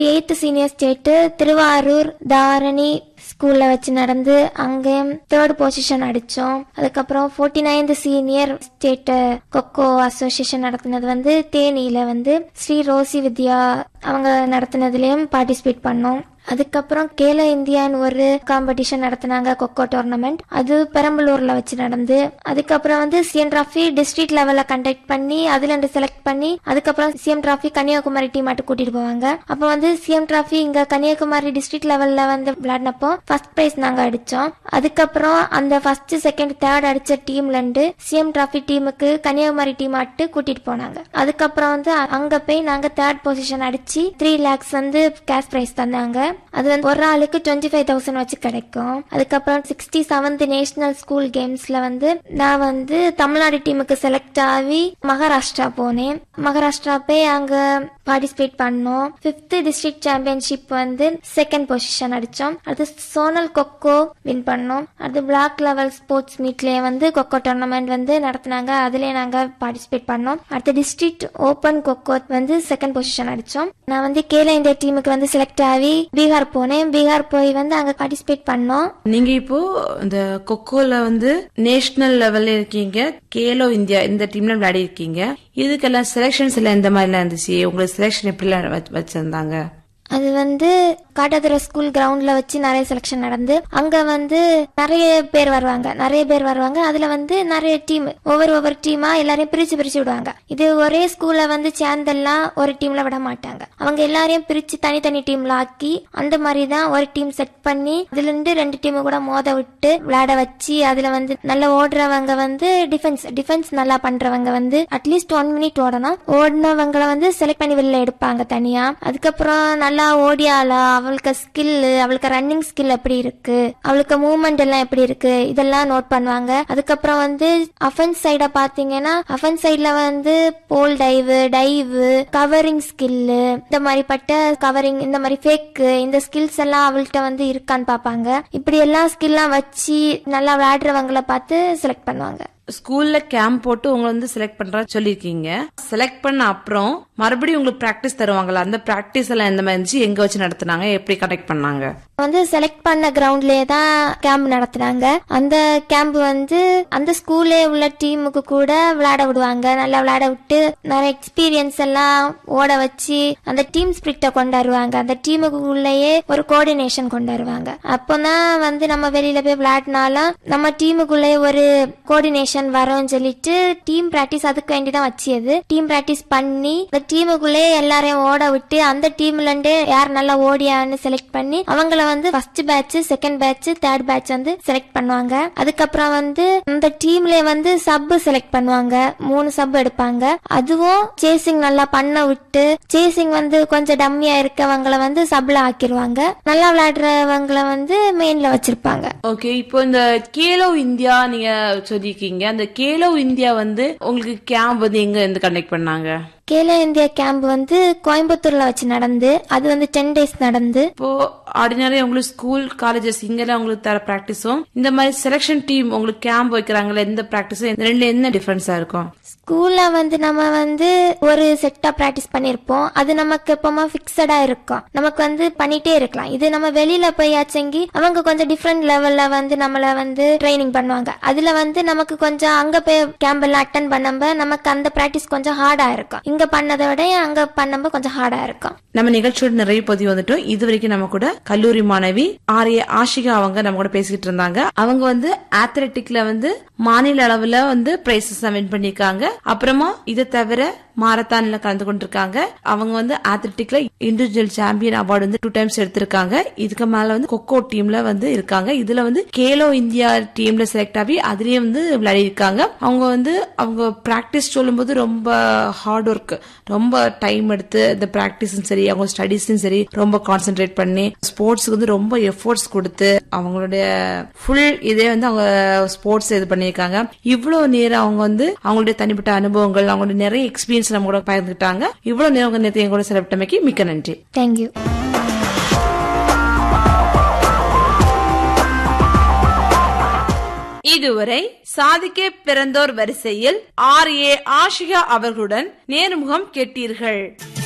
eighth senior state Thiruvarur Dharani ஸ்கூல்ல வச்சு நடந்து அங்கேயும் தேர்ட் பொசிஷன் அடிச்சோம் அதுக்கப்புறம் forty ninth senior state kho kho association நடத்தினது வந்து தேனியில வந்து ஸ்ரீ ரோசி வித்யா அவங்க நடத்தினதுலயும் பார்ட்டிசிபேட் பண்ணோம் அதுக்கப்புறம் கேலோ இந்தியான்னு ஒரு காம்படிஷன் நடத்தினாங்க கொக்கோ டோர்னமெண்ட் அது பெரம்பலூர்ல வச்சு நடந்து அதுக்கப்புறம் வந்து சிஎம் டிராஃபி டிஸ்ட்ரிக்ட் லெவல்ல கண்டக்ட் பண்ணி அதுல இருந்து செலக்ட் பண்ணி அதுக்கப்புறம் சிஎம் டிராஃபி கன்னியாகுமரி டீம் மட்டும் கூட்டிட்டு போவாங்க அப்போ வந்து சிஎம் டிராஃபி இங்க கன்னியாகுமரி டிஸ்ட்ரிக்ட் லெவல்ல வந்து விளையாடினப்போ ஃபர்ஸ்ட் பிரைஸ் நாங்க அடிச்சோம் அதுக்கப்புறம் அந்த ஃபர்ஸ்ட் செகண்ட் தேர்ட் அடிச்ச டீம்ல இருந்து சிஎம் டிராஃபி டீமுக்கு கன்னியாகுமரி டீம் ஆட்டு கூட்டிட்டு போனாங்க அதுக்கப்புறம் வந்து அங்க போய் நாங்க தேர்ட் பொசிஷன் அடிச்சு த்ரீ லேக்ஸ் வந்து கேஷ் பிரைஸ் தந்தாங்க அது வந்து ஒரு ஆளுக்கு டுவெண்ட்டி ஃபைவ் தௌசண்ட் வச்சு கிடைக்கும் அதுக்கப்புறம் சிக்ஸ்டி செவன்த் நேஷனல் ஸ்கூல் கேம்ஸ்ல வந்து நான் வந்து தமிழ்நாடு டீமுக்கு செலக்ட் ஆகி மகாராஷ்டிரா போனேன் மகாராஷ்டிரா போய் அங்க பார்ட்டிசிபேட் பண்ணோம் பிப்த் டிஸ்ட்ரிக்ட் சாம்பியன்ஷிப் வந்து செகண்ட் பொசிஷன் அடிச்சோம் அடுத்து சோனல் கொக்கோ வின் பண்ணோம் அடுத்து பிளாக் லெவல் ஸ்போர்ட்ஸ் மீட்லயே வந்து கொக்கோ டோர்னமெண்ட் வந்து நடத்தினாங்க அதுலயே நாங்க பார்ட்டிசிபேட் பண்ணோம் அடுத்து டிஸ்ட்ரிக்ட் ஓபன் கொக்கோ வந்து செகண்ட் பொசிஷன் அடிச்சோம் நான் வந்து கேலோ இந்தியா டீமுக்கு வந்து செலக்ட் ஆகி பீகார் போனேன் பீகார் போய் வந்து அங்க பார்ட்டிசிபேட் பண்ணோம் நீங்க இப்போ இந்த கொக்கோல வந்து நேஷனல் லெவல்ல இருக்கீங்க கேலோ இந்தியா இந்த டீம்ல விளையாடி இருக்கீங்க இதுக்கெல்லாம் செலெக்ஷன்ஸ் எல்லாம் எந்த மாதிரிலாம் இருந்துச்சு உங்களுக்கு செலெக்ஷன் எப்படி வச்சிருந்தாங்க அது வந்து காட்டாதுறை ஸ்கூல் கிரவுண்ட்ல வச்சு நிறைய செலெக்ஷன் நடந்து அங்க வந்து நிறைய பேர் வருவாங்க நிறைய பேர் வருவாங்க அதுல வந்து நிறைய டீம் ஒவ்வொரு ஒவ்வொரு டீமா எல்லாரையும் பிரிச்சு பிரிச்சு விடுவாங்க இது ஒரே ஸ்கூல்ல வந்து சேர்ந்தெல்லாம் ஒரு டீம்ல விட மாட்டாங்க அவங்க எல்லாரையும் பிரிச்சு தனித்தனி டீம்ல ஆக்கி அந்த மாதிரி தான் ஒரு டீம் செட் பண்ணி அதுல இருந்து ரெண்டு டீம் கூட மோத விட்டு விளையாட வச்சு அதுல வந்து நல்லா ஓடுறவங்க வந்து டிஃபென்ஸ் டிஃபென்ஸ் நல்லா பண்றவங்க வந்து அட்லீஸ்ட் ஒன் மினிட் ஓடணும் ஓடினவங்களை வந்து செலக்ட் பண்ணி வெளில எடுப்பாங்க தனியா அதுக்கப்புறம் நல்லா ஓடியாளா அவளுக்கு ஸ்கில் அவளுக்கு ரன்னிங் ஸ்கில் எப்படி இருக்கு அவளுக்கு மூவ்மெண்ட் எல்லாம் எப்படி இருக்கு இதெல்லாம் நோட் பண்ணுவாங்க அதுக்கப்புறம் வந்து அஃபென்ஸ் சைட பாத்தீங்கன்னா அஃபென்ஸ் சைட்ல வந்து ball dive dive covering skill இந்த மாதிரி பட்ட கவரிங் இந்த மாதிரி ஃபேக் இந்த ஸ்கில்ஸ் எல்லாம் அவள்கிட்ட வந்து இருக்கான்னு பாப்பாங்க இப்படி எல்லா ஸ்கில்லாம் வச்சு நல்லா விளையாடுறவங்கள பார்த்து செலக்ட் பண்ணுவாங்க ஸ்கூல்ல கேம்ப் போட்டு உங்களை வந்து செலக்ட் பண்ற சொல்லிருக்கீங்க செலக்ட் பண்ண அப்புறம் மறுபடியும் உங்களுக்கு பிராக்டிஸ் தருவாங்கல்ல அந்த பிராக்டிஸ் எல்லாம் எந்த மாதிரி இருந்துச்சு எங்க வச்சு நடத்துனாங்க எப்படி கனெக்ட் பண்ணாங்க வந்து செலக்ட் பண்ண கிரவுண்ட்லயே தான் கேம்ப் நடத்துனாங்க அந்த கேம்ப் வந்து அந்த ஸ்கூல்லே உள்ள டீமுக்கு கூட விளையாட விடுவாங்க நல்லா விளையாட விட்டு நிறைய எக்ஸ்பீரியன்ஸ் எல்லாம் ஓட வச்சு அந்த டீம் ஸ்பிரிட்ட கொண்டு வருவாங்க அந்த டீமுக்குள்ளேயே ஒரு கோஆர்டினேஷன் கொண்டு வருவாங்க அப்போதான் வந்து நம்ம வெளியில போய் விளையாடினாலும் நம்ம டீமுக்குள்ளே ஒரு கோஆர்டினேஷன் வரும்னு சொல்லிட்டு டீம் பிராக்டிஸ் அதுக்கு வேண்டி தான் வச்சியது டீம் பிராக்டிஸ் பண்ணி அந்த டீமுக்குள்ளே எல்லாரையும் ஓட விட்டு அந்த டீம்ல இருந்து யார் நல்லா ஓடியான்னு செலக்ட் பண்ணி அவங்கள வந்து first batch second batch third batch வந்து செலக்ட் பண்ணுவாங்க அதுக்கப்புறம் வந்து இந்த டீம்ல வந்து சப் செலக்ட் பண்ணுவாங்க மூணு சப் எடுப்பாங்க அதுவும் சேசிங் நல்லா பண்ண விட்டு சேசிங் வந்து கொஞ்சம் டம்மியா இருக்கவங்கள வந்து சப்ல ஆக்கிடுவாங்க நல்லா விளையாடுறவங்கள வந்து மெயின்ல வச்சிருப்பாங்க ஓகே இப்போ இந்த கேலோ இந்தியா நீங்க சொல்லிருக்கீங்க அந்த கேலோ இந்தியா வந்து உங்களுக்கு கேம்ப் வந்து எங்க இருந்து கண்டக்ட் பண்ணாங்க கேலோ இந்தியா கேம்ப் வந்து கோயம்புத்தூர்ல வச்சு நடந்து அது வந்து டென் டேஸ் நடந்து இப்போ ஆர்டினரி உங்களுக்கு ஸ்கூல் காலேஜஸ் இங்கெல்லாம் உங்களுக்கு தர பிராக்டிஸும் இந்த மாதிரி செலக்ஷன் டீம் உங்களுக்கு கேம்ப் வைக்கிறாங்களே எந்த பிராக்டிஸும் இந்த ரெண்டுல என்ன டிஃபரன்ஸா இருக்கும் ஸ்கூல்ல வந்து நம்ம வந்து ஒரு செட்டா பிராக்டிஸ் பண்ணிருப்போம் அது நமக்கு எப்பவுமே பிக்சடா இருக்கும் நமக்கு வந்து பண்ணிட்டே இருக்கலாம் இது நம்ம வெளியில போய் ஆச்சங்கி அவங்க கொஞ்சம் டிஃப்ரெண்ட் லெவல்ல வந்து நம்மள வந்து ட்ரைனிங் பண்ணுவாங்க அதுல வந்து நமக்கு கொஞ்சம் அங்க போய் கேம்ப் எல்லாம் அட்டன் பண்ணம்ப நமக்கு அந்த பிராக்டிஸ் கொஞ்சம் ஹார்டா இருக்கும் இங்க பண்ணதை விட அங்க பண்ணம்ப கொஞ்சம் ஹார்டா இருக்கும் நம்ம நிகழ்ச்சியோட நிறைய பதிவு வந்துட்டோம் இது வரைக்கும் நம்ம கூட கல்லூரி மாணவி ஆரிய ஆஷிகா அவங்க நம்ம கூட பேசிக்கிட்டு இருந்தாங்க அவங்க வந்து அத்லெட்டிக்ல வந்து மாநில அளவுல வந்து பிரைசஸ் வின் பண்ணிருக்காங்க அப்புறமா இதை தவிர மாரத்தான்ல கலந்து கொண்டிருக்காங்க அவங்க வந்து அத்லெட்டிக்ல இண்டிவிஜுவல் சாம்பியன் அவார்டு வந்து டூ டைம்ஸ் எடுத்திருக்காங்க இதுக்கு மேல வந்து கொக்கோ டீம்ல வந்து இருக்காங்க இதுல வந்து கேலோ இந்தியா டீம்ல செலக்ட் ஆகி அதுலயே வந்து விளையாடி இருக்காங்க அவங்க வந்து அவங்க பிராக்டிஸ் சொல்லும்போது ரொம்ப ஹார்ட் ஒர்க் ரொம்ப டைம் எடுத்து இந்த பிராக்டிஸும் சரி அவங்க ஸ்டடீஸும் சரி ரொம்ப கான்சென்ட்ரேட் பண்ணி ஸ்போர்ட்ஸ்க்கு வந்து ரொம்ப எஃபோர்ட்ஸ் கொடுத்து அவங்களுடைய ஃபுல் இதே வந்து அவங்க ஸ்போர்ட்ஸ் இது பண்ணியிருக்காங்க இவ்வளவு நேரம் அவங்க வந்து அவங்களுடைய தனிப்பட்ட அனுபவங்கள் அவங்களுடைய நிறைய எக்ஸ்பீரியன்ஸ் நம்ம கூட பகிர்ந்துட்டாங்க இவ்வளவு நேரம் உங்க நேரத்தை என் கூட செலவிட்டமைக்கு மிக்க நன்றி தேங்க்யூ இதுவரை சாதிக்க பிறந்தோர் வரிசையில் ஆர் ஏ ஆஷிகா அவர்களுடன் நேர்முகம் கேட்டீர்கள்